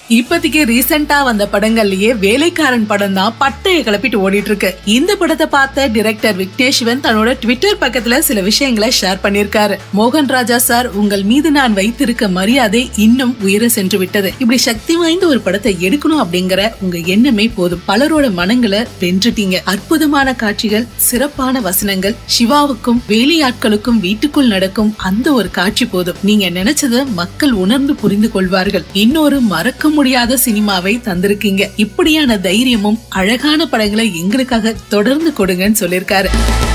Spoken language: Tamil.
இப்போதைக்கு ரீசெண்டா வந்த படங்கள்லயே வேலைக்காரன் படம் தான் பட்டையை கிளப்பிட்டு ஓடிட்டு இருக்கு இந்த படத்தை பார்த்த டிரெக்டர் விக்னேஷ்வன் தன்னோட ட்விட்டர் பக்கத்துல சில விஷயங்களை ஷேர் பண்ணிருக்காரு மோகன் ராஜா சார் உங்கள் மீது நான் வைத்திருக்க மரியாதை இன்னும் உயர சென்று விட்டது இப்படி சக்தி வாய்ந்த ஒரு படத்தை எடுக்கணும் அப்படிங்கிற உங்க எண்ணமே போதும் பலரோட மனங்களை வென்றுட்டீங்க அற்புதமான காட்சிகள் சிறப்பான வசனங்கள் சிவாவுக்கும் வேலையாட்களுக்கும் வீட்டுக்குள் நடக்கும் அந்த ஒரு காட்சி போதும் நீங்க நினைச்சத மக்கள் உணர்ந்து புரிந்து கொள்வார்கள் இன்னொரு மறக்க முடியாத சினிமாவை தந்திருக்கீங்க இப்படியான தைரியமும் அழகான படங்களை எங்களுக்காக தொடர்ந்து கொடுங்கன்னு சொல்லிருக்காரு